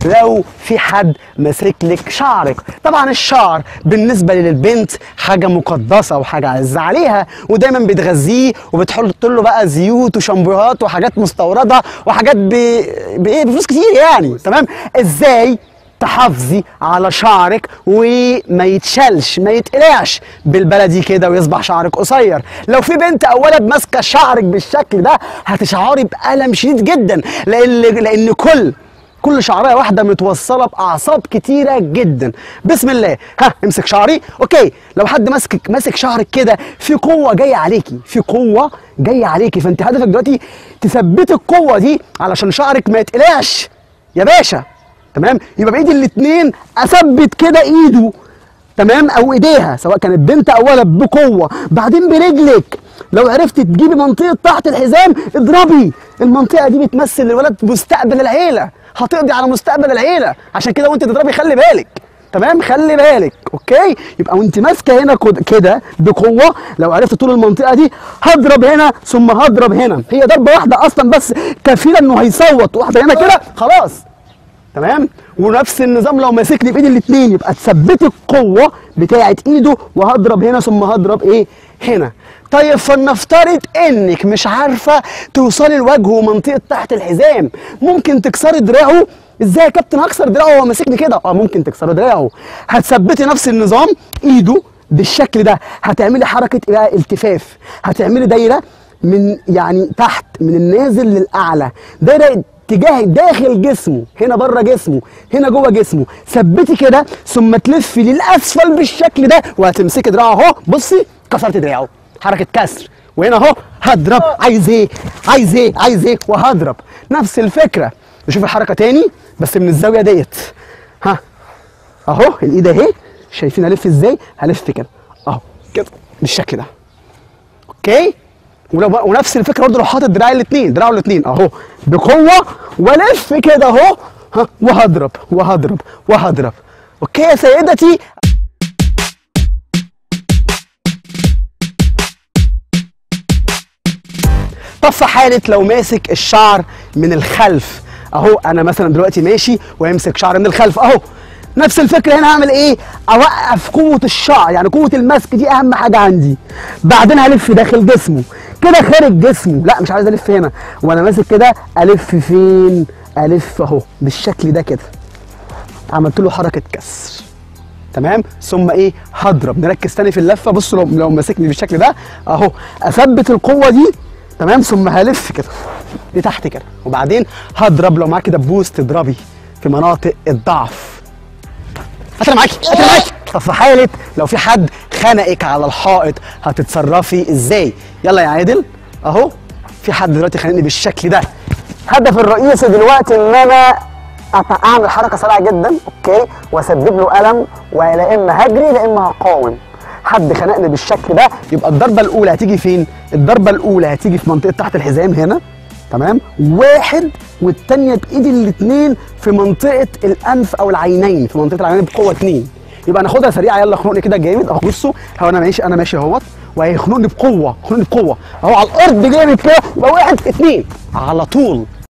لو في حد ماسك لك شعرك طبعا الشعر بالنسبه للبنت حاجه مقدسه وحاجه عز عليها ودايما بتغذيه وبتحط له بقى زيوت وشامبوهات وحاجات مستورده وحاجات ب... بايه بفلوس كتير يعني تمام ازاي تحافظي على شعرك وما يتشالش ما يتقلعش بالبلدي كده ويصبح شعرك قصير لو في بنت او ولد ماسكه شعرك بالشكل ده هتشعري بالم شديد جدا لان لان كل كل شعريه واحده متوصله باعصاب كتيره جدا بسم الله ها امسك شعري اوكي لو حد ماسك ماسك شعرك كده في قوه جايه عليكي في قوه جايه عليكي فانت هدفك دلوقتي تثبتي القوه دي علشان شعرك ما يتقلعش يا باشا تمام يبقى بايد الاثنين اثبت كده ايده تمام او ايديها سواء كانت بنت او ولد بقوه بعدين برجلك لو عرفت تجيبي منطقه تحت الحزام اضربي المنطقه دي بتمثل للولد مستقبل العيله هتقضي على مستقبل العيله عشان كده وانت تضربي خلي بالك تمام خلي بالك اوكي يبقى وانت ماسكه هنا كد- كده بقوه لو عرفت طول المنطقه دي هضرب هنا ثم هضرب هنا هي ضربه واحده اصلا بس كفيله انه هيصوت واحده هنا كده خلاص تمام ونفس النظام لو ماسكني بايدي الاثنين يبقى تثبتي القوه بتاعه ايده وهضرب هنا ثم هضرب ايه هنا طيب فلنفترض انك مش عارفه توصلي لوجهه ومنطقه تحت الحزام ممكن تكسري دراعه ازاي يا كابتن هكسر دراعه وهو ماسكني كده اه ممكن تكسري دراعه هتثبتي نفس النظام ايده بالشكل ده هتعملي حركه ايه بقى التفاف هتعملي دايره من يعني تحت من النازل للاعلى دايره اتجاه داخل جسمه هنا بره جسمه هنا جوه جسمه ثبتي كده ثم تلفي للاسفل بالشكل ده وهتمسكي دراعه اهو بصي كسرت دراعه حركه كسر وهنا اهو هضرب عايز ايه عايز ايه عايز ايه وهضرب نفس الفكره نشوف الحركه تاني بس من الزاويه ديت ها اهو الايد اهي شايفين الف ازاي هلف كده اهو كده بالشكل ده اوكي ولو ونفس الفكره برضه لو حاطط دراعي الاثنين دراعه الاثنين اهو بقوه والف كده اهو ها وهضرب وهضرب وهضرب اوكي يا سيدتي طب في حاله لو ماسك الشعر من الخلف اهو انا مثلا دلوقتي ماشي ويمسك شعر من الخلف اهو نفس الفكره هنا هعمل ايه اوقف قوه الشعر يعني قوه المسك دي اهم حاجه عندي بعدين هلف داخل جسمه كده خارج جسمه لا مش عايز الف هنا وانا ماسك كده الف فين الف اهو بالشكل ده كده عملت له حركه كسر تمام ثم ايه هضرب نركز تاني في اللفه بصوا لو لو ماسكني بالشكل ده اهو اثبت القوه دي تمام ثم هلف كده لتحت كده وبعدين هضرب لو معاكي دبوس تضربي في مناطق الضعف هات انا معاكي هات انا معاكي طب في حاله لو في حد خنقك على الحائط هتتصرفي ازاي يلا يا عادل اهو في حد دلوقتي خانقني بالشكل ده هدف الرئيسي دلوقتي ان انا أت- اعمل حركه سريعه جدا اوكي واسبب له الم ولا اما هجري لا اما هقاوم حد خنقني بالشكل ده يبقى الضربه الاولى هتيجي فين الضربه الاولى هتيجي في منطقه تحت الحزام هنا تمام واحد والتانية بايدي الاثنين في منطقه الانف او العينين في منطقه العينين بقوه اثنين يبقى ناخدها سريعه يلا خنقني كده جامد اهو بصوا هو انا ماشي انا ماشي اهوت وهيخنقني بقوه خنقني بقوه اهو على الارض جامد كده يبقى واحد اثنين على طول